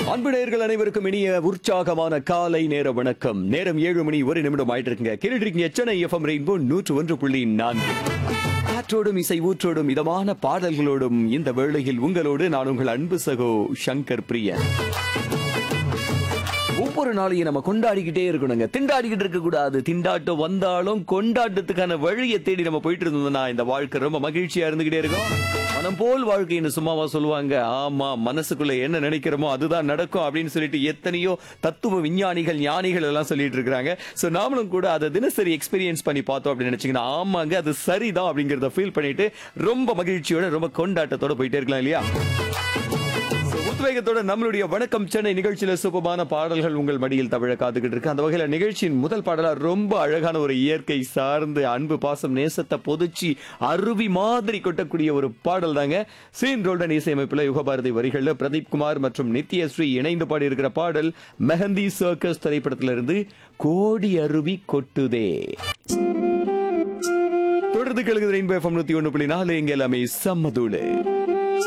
அன்பு நேயர்கள் அனைவருக்கும் இனிய உற்சாகமான காலை நேர வணக்கம் நேரம் ஏழு மணி ஒரு நிமிடம் ஆயிட்டு இருக்குங்க கேட்டுட்டு இருக்கீங்க சென்னை எஃப்எம் ரெயின்போ நூற்று ஒன்று புள்ளி நான்கு காற்றோடும் இசை ஊற்றோடும் இதமான பாடல்களோடும் இந்த வேளையில் உங்களோடு நான் உங்கள் அன்பு சகோ சங்கர் பிரியன் ஒவ்வொரு நாளையும் நம்ம கொண்டாடிக்கிட்டே இருக்கணுங்க திண்டாடிக்கிட்டு இருக்க கூடாது திண்டாட்டம் வந்தாலும் கொண்டாட்டத்துக்கான வழியை தேடி நம்ம போயிட்டு இருந்தோம்னா இந்த வாழ்க்கை ரொம்ப மகிழ்ச்சியா இருந்துகிட்டே இருக்கும் மனம் போல் வாழ்க்கைன்னு சும்மாவா சொல்லுவாங்க ஆமா மனசுக்குள்ள என்ன நினைக்கிறோமோ அதுதான் நடக்கும் அப்படின்னு சொல்லிட்டு எத்தனையோ தத்துவ விஞ்ஞானிகள் ஞானிகள் எல்லாம் சொல்லிட்டு இருக்காங்க சோ நாமளும் கூட அதை தினசரி எக்ஸ்பீரியன்ஸ் பண்ணி பார்த்தோம் அப்படின்னு நினைச்சீங்கன்னா ஆமாங்க அது சரிதான் அப்படிங்கறத ஃபீல் பண்ணிட்டு ரொம்ப மகிழ்ச்சியோட ரொம்ப கொண்டாட்டத்தோட போயிட்டே இருக்கலாம் இல்லையா So, உத்வேகத்தோட நம்மளுடைய வணக்கம் சென்னை நிகழ்ச்சியில சுபமான பாடல்கள் உங்கள் மடியில் தவிழ காத்துக்கிட்டு இருக்கு அந்த வகையில நிகழ்ச்சியின் முதல் பாடலா ரொம்ப அழகான ஒரு இயற்கை சார்ந்து அன்பு பாசம் நேசத்தை பொதுச்சி அருவி மாதிரி கொட்டக்கூடிய ஒரு பாடல் தாங்க சீன் ரோல்டன் இசையமைப்புல யுகபாரதி வரிகள்ல பிரதீப் குமார் மற்றும் நித்யஸ்ரீ இணைந்து பாடி இருக்கிற பாடல் மெஹந்தி சர்க்கஸ் திரைப்படத்திலிருந்து கோடி அருவி கொட்டுதே தொடர்ந்து கழுகுது ரெயின்போ எஃப்எம் நூத்தி ஒண்ணு புள்ளி நாலு எங்க எல்லாமே சம்மதூளு